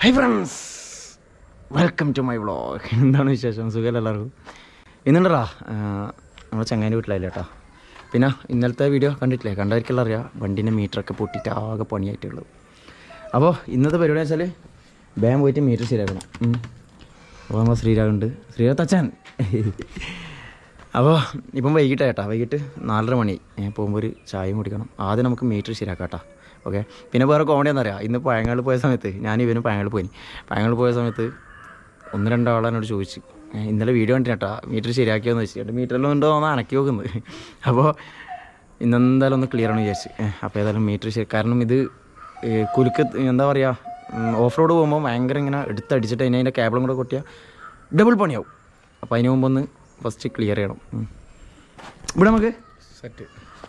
High friends welcome to my vlog എന്താണ് വിശേഷം സുഖമല്ല എല്ലാവർക്കും ഇന്നുണ്ടടാ നമ്മുടെ ചങ്ങാൻ്റെ വീട്ടിലായില്ല കേട്ടോ പിന്നെ ഇന്നലത്തെ വീഡിയോ കണ്ടിട്ടില്ലേ കണ്ടവർക്കെല്ലാം അറിയാം വണ്ടീൻ്റെ മീറ്ററൊക്കെ പൊട്ടിയിട്ട് ആകെ പണിയായിട്ടുള്ളത് അപ്പോൾ ഇന്നത്തെ പരിപാടി വെച്ചാൽ വേഗം പോയിട്ട് മീറ്റർ ശരിയാക്കണം ഉം. അപ്പോൾ നമ്മൾ ശ്രീരാഗുണ്ട് ശ്രീരാഗ് തച്ചാൻ അപ്പോൾ ഇപ്പം വൈകിട്ട് കേട്ടോ വൈകിട്ട് നാലര മണി പോകുമ്പോൾ ഒരു ചായയും കുടിക്കണം ആദ്യം നമുക്ക് മീറ്റർ ശരിയാക്കാം കേട്ടോ ഓക്കെ പിന്നെ വേറെ കോമഡി എന്നറിയാം ഇന്ന് പഴങ്ങാട് പോയ സമയത്ത് ഞാൻ ഇവനും പഴങ്ങാട് പോയി പഴങ്ങാട് പോയ സമയത്ത് ഒന്ന് രണ്ടാളെ എന്നോട് ചോദിച്ചു ഏ, ഇന്നലെ വീഡിയോ കണ്ടിട്ട് കേട്ടോ മീറ്റർ ശരിയാക്കിയോന്ന് വെച്ചിട്ട് മീറ്ററിലും ഉണ്ടോ എന്ന് അനക്കി നോക്കുന്നത് അപ്പോൾ ഇന്നെന്തായാലും ഒന്ന് ക്ലിയർ ആണ് വിചാരിച്ചു ഏ, അപ്പോൾ ഏതായാലും മീറ്റർ ശരി കാരണം ഇത് ഏ, കുലുക്ക് എന്താ പറയുക ഓഫ് റോഡ് പോകുമ്പോൾ ഭയങ്കര ഇങ്ങനെ എടുത്തടിച്ചിട്ട് അതിന് അതിൻ്റെ കേബിളും കൂടെ കൊട്ടിയാൽ ഡബിൾ പണിയാവും അപ്പോൾ അതിന് മുമ്പ് ഒന്ന് ഫസ്റ്റ് ക്ലിയർ ചെയ്യണം ഉം. ഇവിടെ നമുക്ക് സെറ്റ്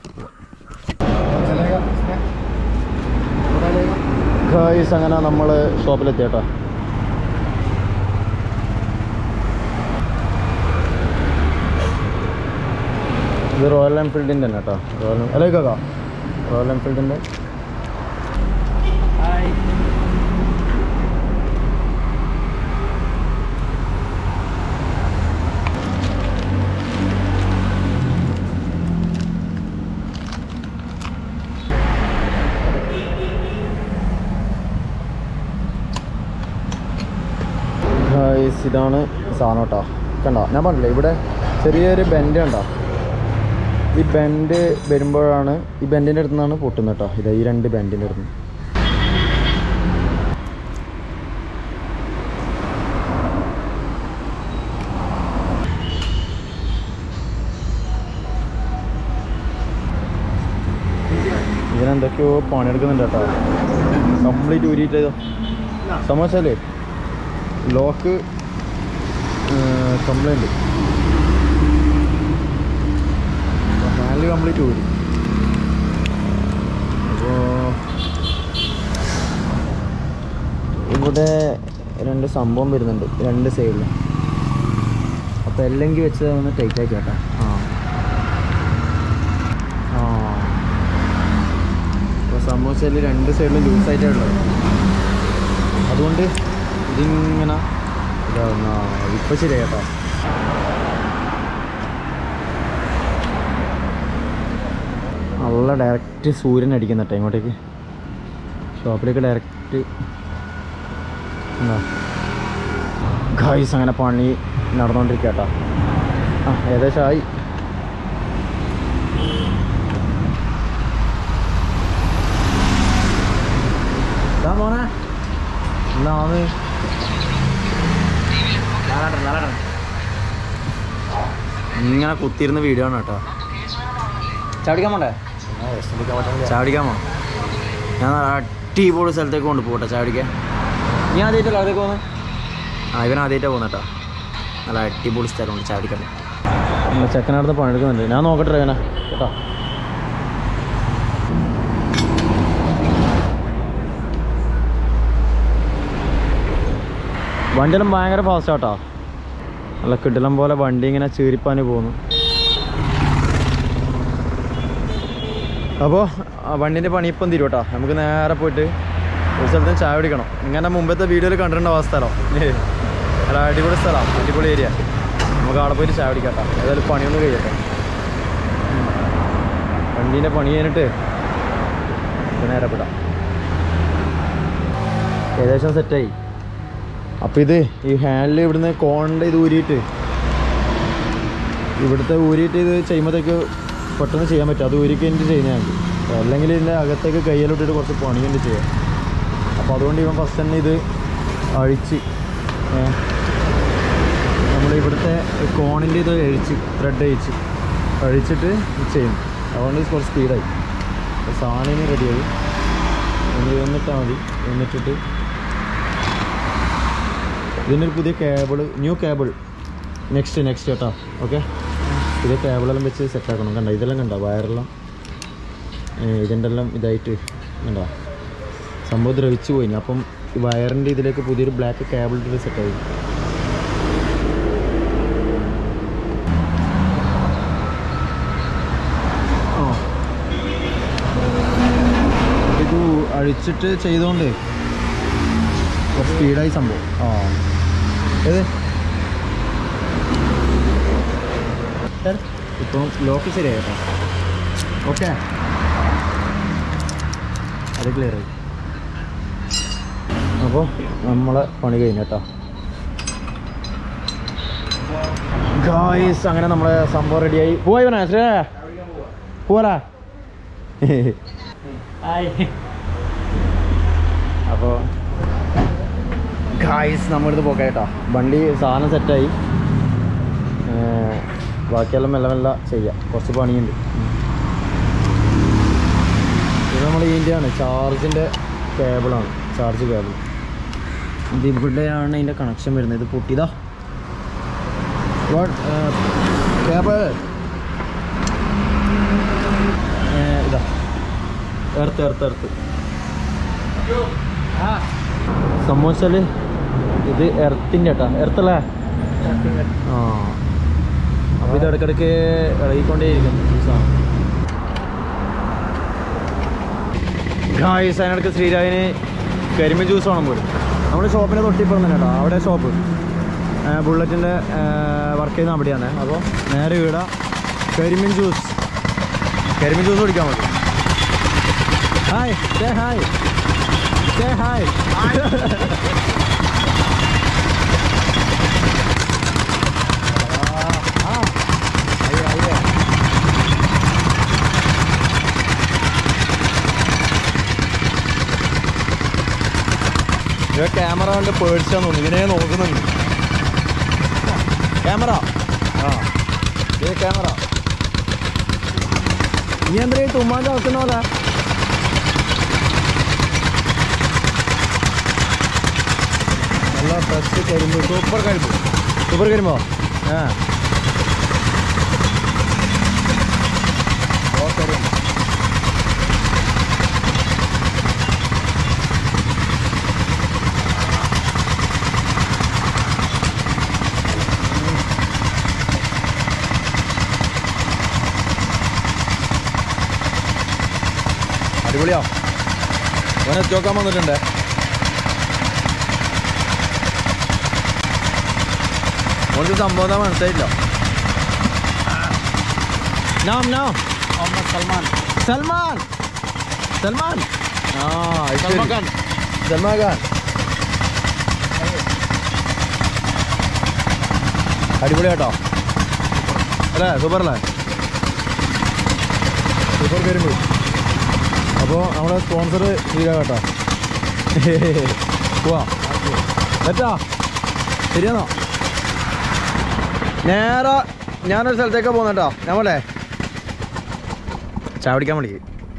ഗായ്സ് അങ്ങനെ നമ്മൾ ഷോപ്പിലെത്തി കേട്ടോ ഇത് റോയൽ എൻഫീൽഡിൻ്റെ തന്നെ കേട്ടോ റോയൽ അല്ലേ കേട്ടോ റോയൽ എൻഫീൽഡിൻ്റെ ഗായ്സ് ഇതാണ് സാധനം കേട്ടോ കണ്ടോ ഞാൻ പറഞ്ഞില്ലേ ഇവിടെ ചെറിയൊരു ബെൻഡ് കണ്ടോ ഈ ബെൻഡ് വരുമ്പോഴാണ് ഈ ബെൻഡിൻ്റെ അടുത്ത് നിന്നാണ് പൊട്ടുന്നത് കേട്ടോ ഇതാ ഈ രണ്ട് ബെൻഡിൻ്റെ അടുത്ത് ഇതിനെന്തൊക്കെയോ പണിയെടുക്കുന്നുണ്ട് കേട്ടോ കംപ്ലീറ്റ് ഊരിയിട്ട് സമോസല്ലേ ലോക്ക് കംപ്ലൈൻറ്റ് ഹാൻഡിൽ കംപ്ലീറ്റ് ഊരി അപ്പോൾ ഇവിടെ രണ്ട് സംഭവം വരുന്നുണ്ട് രണ്ട് സൈഡിൽ അപ്പോൾ അല്ലെങ്കിൽ വെച്ച് ഒന്ന് ടൈറ്റ് ആക്കി കേട്ടോ ആ ആ അപ്പോൾ സമോസയിൽ രണ്ട് സൈഡിലും ലൂസായിട്ടാണുള്ളത് അതുകൊണ്ട് ഇതിങ്ങനെ ഇതാവുന്ന ഇപ്പം ശരി കേട്ടോ നല്ല ഡയറക്റ്റ് സൂര്യൻ അടിക്കുന്ന കേട്ടോ ഇങ്ങോട്ടേക്ക് ഷോപ്പിലേക്ക് ഡയറക്റ്റ് എന്താ ഗായ്സ് അങ്ങനെ പണി നടന്നുകൊണ്ടിരിക്കുക കേട്ടോ ആ ഏകദേശം ആയി ഇതാ മോനെ എന്നാണ് ഇങ്ങനെ കുത്തിയിരുന്ന വീഡിയോ ആണ് കേട്ടോ ചാടിക്കാൻ പോണ്ടേ ചാടിക്കാൻ പോണം ഞാൻ അടിപൊളി സ്ഥലത്തേക്ക് കൊണ്ടുപോകട്ടെ ചാടിക്കാൻ നീ ആദ്യമായിട്ടല്ല അവിടേക്ക് പോകുന്നത് ആ ഇവൻ ആദ്യമായിട്ടാണ് പോകുന്നത് കേട്ടോ നല്ല അടിപൊളി സ്ഥലമുണ്ട് ചാടിക്കാൻ നമ്മുടെ ചെക്കനടുത്ത് പണിയെടുക്കുന്നുണ്ട് ഞാൻ നോക്കട്ടെ ഇവനെ കേട്ടോ വണ്ടിയെല്ലാം ഭയങ്കര ഫാസ്റ്റ് ആട്ടോ നല്ല കിടിലം പോലെ വണ്ടി ഇങ്ങനെ ചീറിപ്പാന് പോകുന്നു അപ്പോൾ വണ്ടീൻ്റെ പണി ഇപ്പം തീരും കേട്ടോ നമുക്ക് നേരെ പോയിട്ട് ഒരു സ്ഥലത്ത് ചായ പിടിക്കണം ഇങ്ങനെ മുമ്പത്തെ വീഡിയോയിൽ കണ്ടിട്ടുണ്ടാവും ആ സ്ഥലം നല്ല അടിപൊളി സ്ഥലമാണ് അടിപൊളി ഏരിയ നമുക്ക് അവിടെ പോയിട്ട് ചായ പിടിക്കാം കേട്ടോ ഏതായാലും പണിയൊന്നും കഴിയട്ടെ ഉം. വണ്ടീൻ്റെ പണി കഴിഞ്ഞിട്ട് നമുക്ക് നേരെ വിടാം ഏകദേശം സെറ്റായി അപ്പോൾ ഇത് ഈ ഹാൻഡിൽ ഇവിടുന്ന് കോണിൻ്റെ ഇത് ഊരിയിട്ട് ഇവിടുത്തെ ഊരിയിട്ട് ഇത് ചെയ്യുമ്പോഴത്തേക്ക് പെട്ടെന്ന് ചെയ്യാൻ പറ്റും അത് ഊരി കഴിഞ്ഞിട്ട് ചെയ്യുന്നതാണ് അല്ലെങ്കിൽ ഇതിൻ്റെ അകത്തേക്ക് കയ്യിലോട്ടിട്ട് കുറച്ച് പണിയുണ്ട് ചെയ്യാം അപ്പോൾ അതുകൊണ്ട് ഇവൻ ഫസ്റ്റ് തന്നെ ഇത് അഴിച്ച് നമ്മൾ ഇവിടുത്തെ കോണിൻ്റെ ഇത് അഴിച്ച് ത്രെഡ് അഴിച്ച് അഴിച്ചിട്ട് ചെയ്യും അതുകൊണ്ട് ഇത് കുറച്ച് സ്പീഡായി അപ്പോൾ സാധനം റെഡിയായി നമ്മൾ എന്നിട്ടാൽ മതി എന്നിട്ടിട്ട് ഇതിൻ്റെ ഒരു പുതിയ cable new cable next next കേട്ടോ ഓക്കെ പുതിയ കേബിളെല്ലാം വെച്ച് സെറ്റ് ആക്കണം കണ്ട ഇതെല്ലാം കണ്ട വയറെല്ലാം ഏ, ഇതിൻ്റെ എല്ലാം ഇതായിട്ട് കണ്ട സംഭവം ദ്രവിച്ചു പോയി അപ്പം ഈ വയറിൻ്റെ ഇതിലേക്ക് പുതിയൊരു ബ്ലാക്ക് കേബിൾ ഇട്ടിട്ട് സെറ്റായി ആ ഇത് അഴിച്ചിട്ട് ചെയ്തുകൊണ്ട് കുറച്ച് സ്പീഡായി സംഭവം ആ ഏത് ഇപ്പം ലോക്ക് ശരിയായി കേട്ടോ ഓക്കെ അത് ക്ലിയർ ആയി അപ്പോൾ നമ്മളെ പണി കഴിഞ്ഞു കേട്ടോ ഗായ്സ് അങ്ങനെ നമ്മളെ സംഭവം റെഡിയായി പോയി വനാ ശ്രീ പോരാ അപ്പോൾ ഗായ്സ് നമ്മളിത് പോകാം കേട്ടോ വണ്ടി സാധനം സെറ്റായി ബാക്കിയെല്ലാം മെല്ലെ മെല്ലെ ചെയ്യാം കുറച്ച് പണിയുണ്ട് ഇത് നമ്മൾ ഇതിൻ്റെയാണ് ചാർജിൻ്റെ കേബിളാണ് ചാർജ് കേബിൾ ഇത് ഇവിടെയാണ് ഇതിൻ്റെ കണക്ഷൻ വരുന്നത് ഇത് പൊട്ടിയതാ കേബിൾ ഇതാ എർത്ത് എർത്ത് എർത്ത് സംഭവം വെച്ചാൽ ഇത് എർത്തിൻ്റെ കേട്ടാ എർത്തല്ലേ ആ അപ്പോൾ ഇത് ഇടയ്ക്കിടയ്ക്ക് ഇളകിക്കൊണ്ടേയിരിക്കും ഈ സാധനം ഗായ്സ് അതിനിടയ്ക്ക് ശ്രീരാജിന് കരിമീൻ ജ്യൂസ് വേണം പോലും നമ്മുടെ ഷോപ്പിൻ്റെ തൊട്ടിപ്പുറം തന്നെ കേട്ടോ അവിടെ ഷോപ്പ് ബുള്ളറ്റിൻ്റെ വർക്ക് ചെയ്യുന്ന അവിടെയാണ് അപ്പോൾ നേരെ വീട കരിമീൻ ജ്യൂസ് കരിമീൻ ജ്യൂസ് കുടിക്കാൻ മതി hi say hi say hi ഇവ ക്യാമറ കൊണ്ട് പേടിച്ചാന്ന് തോന്നുന്നു ഇതിനെ നോക്കുന്നുണ്ട് ക്യാമറ ആ ഇത് ക്യാമറ നീ എന്താ ഈ തുമ്മാൻ ചവിട്ടുന്ന പോലെ നല്ല ഫ്രഷ് കരിമ്പ് സൂപ്പർ കരിമ്പ് സൂപ്പർ കരിമ്പോ ആ ഓ കരിമ്പ് അടിപൊളിയോ അവനെ എത്തിയോക്കാൻ വന്നിട്ടുണ്ട് ഓർക്ക് സംഭവം എന്താ മനസ്സിലായില്ല നാം നാം സൽമാൻ സൽമാൻ സൽമാൻ ആ ഇത് ശരി. സൽമാൻ ഖാൻ സൽമാൻ ഖാൻ അടിപൊളി കേട്ടോ അല്ലേ സൂപ്പർ അല്ലേ സൂപ്പർ കരിമ്പ് അപ്പോൾ നമ്മുടെ സ്പോൺസർ ചെയ്യുക കേട്ടോ പോവാ പറ്റാ ശരിയാണോ നേരെ ഞാനൊരു സ്ഥലത്തേക്ക് പോകുന്നേട്ടോ നമ്മളെ ചായ പിടിക്കാൻ വിളിക്കും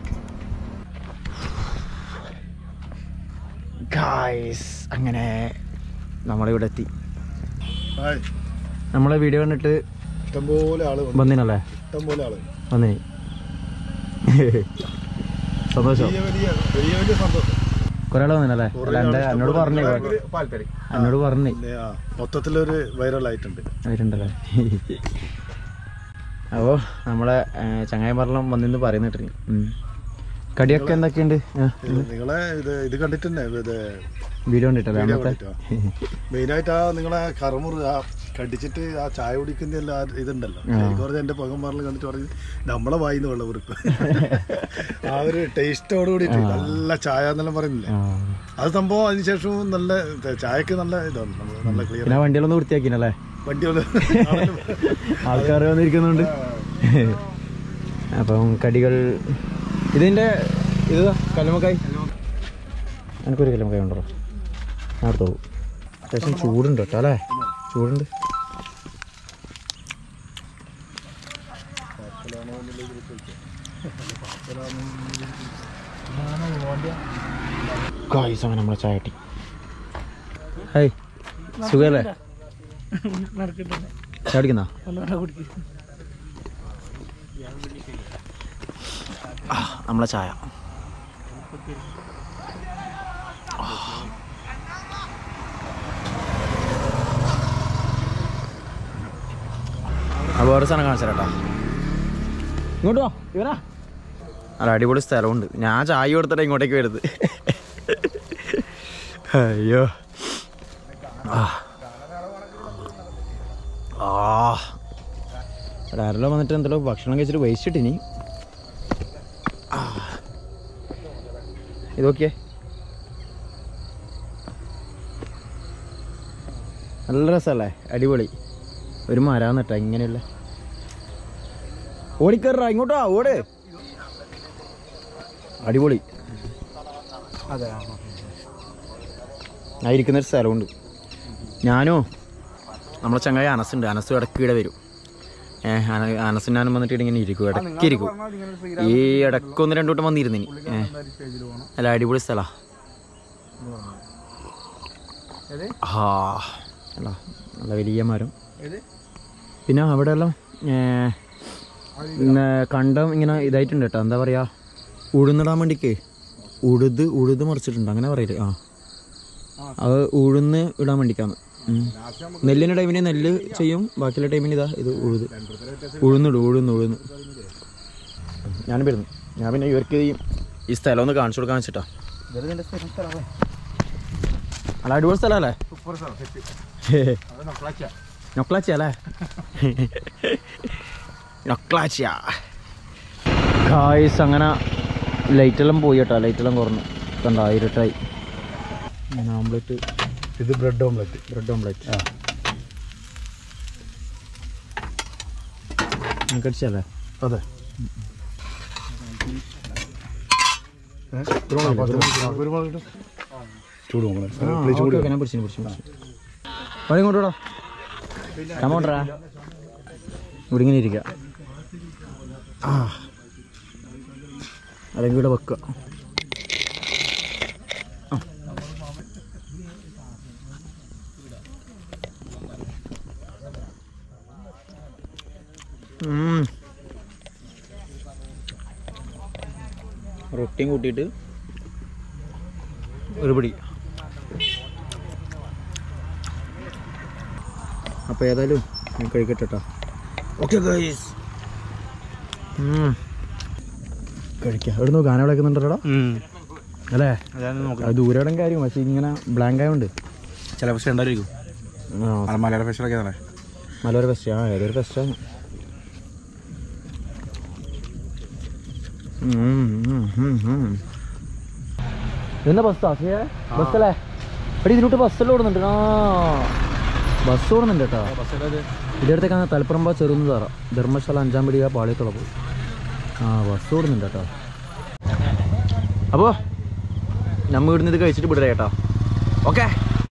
ഗായ്സ് അങ്ങനെ നമ്മളിവിടെ എത്തി ഹായ് നമ്മളെ വീഡിയോ കണ്ടിട്ട് ഇഷ്ടംപോലെ ആള് വന്നു വന്നിനല്ലേ ഇഷ്ടംപോലെ ആള് വന്നിനി സന്തോഷം വലിയ വലിയ വലിയ വലിയ സന്തോഷം കുറെ ആൾ വന്നിനല്ലേ കുറേ അല്ല എൻ്റെ ആള് എന്നോട് പറഞ്ഞു ഭയങ്കര താല്പര്യം എന്നോട് പറഞ്ഞു പിന്നെ, ആ, മൊത്തത്തിലൊരു വൈറൽ ആയിട്ടുണ്ട് അവരുണ്ടല്ലേ അപ്പോൾ നമ്മളെ ചങ്ങായിമാരെല്ലാം വന്നിന്ന് പറയുന്നിട്ട് കടിയൊക്കെ എന്തൊക്കെയുണ്ട് ഇത് നിങ്ങളെ ഇത് ഇത് കണ്ടിട്ടുണ്ടേ ഇത് വീഡിയോ കണ്ടിട്ടല്ലേ വീഡിയോ അന്നത്തെ മെയിനായിട്ട് ആ നിങ്ങളെ കറമുറ് ആ കടിച്ചിട്ട് ആ ചായ കുടിക്കുന്ന എല്ലാ ഇതുണ്ടല്ലോ എനിക്ക് പറഞ്ഞ എന്റെ പകന്മാരിൽ കണ്ടിട്ട് പറഞ്ഞു നമ്മളെ വായിന്ന് വെള്ളം കുറിപ്പ് ആ ഒരു ടേസ്റ്റോട് കൂടിയിട്ട് നല്ല ചായ എന്നെല്ലാം പറയുന്നില്ലേ ആ. അത് സംഭവം അതിനുശേഷവും നല്ല ചായക്ക് നല്ല ഇതാണ് നമ്മള് നല്ല ക്ലിയർ പിന്നെ വണ്ടികളൊന്ന് വൃത്തിയാക്കിനല്ലേ വണ്ടി വന്ന് ആൾക്കാർ വന്നിരിക്കുന്നുണ്ട് അപ്പം കടികൾ ഇതിൻ്റെ ഇത് കല്ലുമക്കായി എനിക്കൊരു കല്ലുമക്കായി ഉണ്ടോ ഞാൻ എടുത്തു പോകും അത്യാവശ്യം ചൂടുണ്ട് കേട്ടോ അല്ലേ ചൂടുണ്ട് ഗായ്സ് അങ്ങനെ നമ്മളെ ചായ കിട്ടി ഹായ് സുഖല്ലേ ചായ കുടിക്കുന്ന നമ്മളെ ചായ ആ വേറെ സാധനം കാണിച്ചു കേട്ടോ ഇങ്ങോട്ട് വാ ഇവനാ അല്ല അടിപൊളി സ്ഥലമുണ്ട് ഞാൻ ചായ കൊടുത്തിട്ട് ഇങ്ങോട്ടേക്ക് വരുന്നത് അയ്യോ ആ ആ ആരെല്ലാം വന്നിട്ട് എന്തല്ലോ ഭക്ഷണം കഴിച്ചിട്ട് വേസ്റ്റിട്ടിനി ഇതൊക്കെ നല്ല രസമല്ലേ അടിപൊളി ഒരു മരാന്നിട്ട ഇങ്ങനെയുള്ള ഓടിക്കറാ ഇങ്ങോട്ടാ ഓട് അടിപൊളി അതെ ഞാൻ ഇരിക്കുന്ന ഒരു സ്ഥലമുണ്ട് ഞാനോ നമ്മളെ ചങ്ങായി അനസുണ്ട് അനസ് ഇടയ്ക്ക് ഇവിടെ വരും ഏഹ് അനസും ഞാനും വന്നിട്ട് ഇങ്ങനെ ഇരിക്കും ഇടയ്ക്ക് ഇരിക്കും ഈ ഇടയ്ക്ക് ഒന്ന് രണ്ടു വട്ടം വന്നിരുന്നിനി ഏഹ് സ്റ്റേജിൽ പോകണം അല്ല അടിപൊളി സ്ഥലാ ഏത് ആ അല്ല നല്ല വലിയ മരം ഏത് പിന്നെ അവിടെ എല്ലാം ഏഹ്, ഇന്ന് കണ്ടം ഇങ്ങനെ ഇതായിട്ടുണ്ട് കേട്ടോ എന്താ പറയാ ഉഴുന്നിടാൻ വേണ്ടിക്ക് ഉഴുത് ഉഴുത് മറിച്ചിട്ടുണ്ട് അങ്ങനെ പറയില്ലേ ആ അത് ഉഴുന്ന് ഇടാൻ വേണ്ടിക്കാന്ന് ഉം. നെല്ലിൻ്റെ ടൈമിന് നെല്ല് ചെയ്യും ബാക്കിയുള്ള ടൈമിന് ഇതാ ഇത് ഉഴുത് ഉഴുന്നിടും ഉഴുന്ന് ഉഴുന്ന് ഞാൻ വരുന്നു ഞാൻ പിന്നെ ഇവർക്ക് ഈ ഈ സ്ഥലം ഒന്ന് കാണിച്ചു കൊടുക്കാൻ വെച്ചിട്ടാ അല്ല അടിപൊളി സ്ഥലമല്ലേ സൂപ്പർ സാർ സെറ്റ് അത് നക്കളാച്ച നൊക്ലാച്ച അല്ലേ നൊക്ലാച്ച കായ്സ് അങ്ങനെ ലൈറ്റെല്ലാം പോയി കേട്ടോ ലൈറ്റെല്ലാം കുറഞ്ഞു കണ്ടോ ഇരുട്ടായി ഓംലെറ്റ് ഇത് ബ്രെഡ് ഓംലെറ്റ് ബ്രെഡ് ഓംലെറ്റ് ആ കടിച്ചല്ലേ അതെ ചൂട് നോക്കണം ഞാൻ പിടിച്ചു പിടിച്ചു പഴയ കൊണ്ടുവിടാ കമോണ്ടറാ ഇവിടെ ഇങ്ങനെ ഇരിക്കുക ആ അല്ലെങ്കിൽ ഇവിടെ വെക്കുക ആ. ഉം. റൊട്ടിയും കൂട്ടിയിട്ട് ഒരു പിടി അപ്പോൾ ഏതായാലും ഞാൻ കഴിക്കട്ടെ കേട്ടോ ഓക്കെ ഗൈസ് കഴിക്കാം എവിടെ നിന്ന് ഗാനം വിളക്കുന്നുണ്ടോടാ അല്ലേ അത് ദൂരയുടെ കാര്യം പക്ഷേ ഇങ്ങനെ ബ്ലാങ്ക് ആയതുകൊണ്ട് ചില പക്ഷേ ഉണ്ടായിരിക്കും ആ മലയാള ഫെഷലൊക്കെ തന്നെ നല്ലൊരു ഫെസ്റ്റ് ആ ഏതൊരു ഫെസ്റ്റാണ് എന്താ ബസ്സാ ബസ്സല്ലേ എടി ഇതിലോട്ട് ബസ്സെല്ലാം ഓടുന്നുണ്ട് ആ ബസ് ഓടുന്നുണ്ട് കേട്ടോ ഇടത്തേക്കാണ് തലപ്പുറമ്പ ചെറുന്ന് തറ ധർമ്മശാല അഞ്ചാം പിടിക പാളിയത്തുള്ള പോയി ആ ബസ് ഓടുന്നുണ്ട് കേട്ടോ അപ്പോൾ നമ്മൾ ഇവിടുന്ന് ഇത് കഴിച്ചിട്ട് വിടരാ കേട്ടോ ഓക്കെ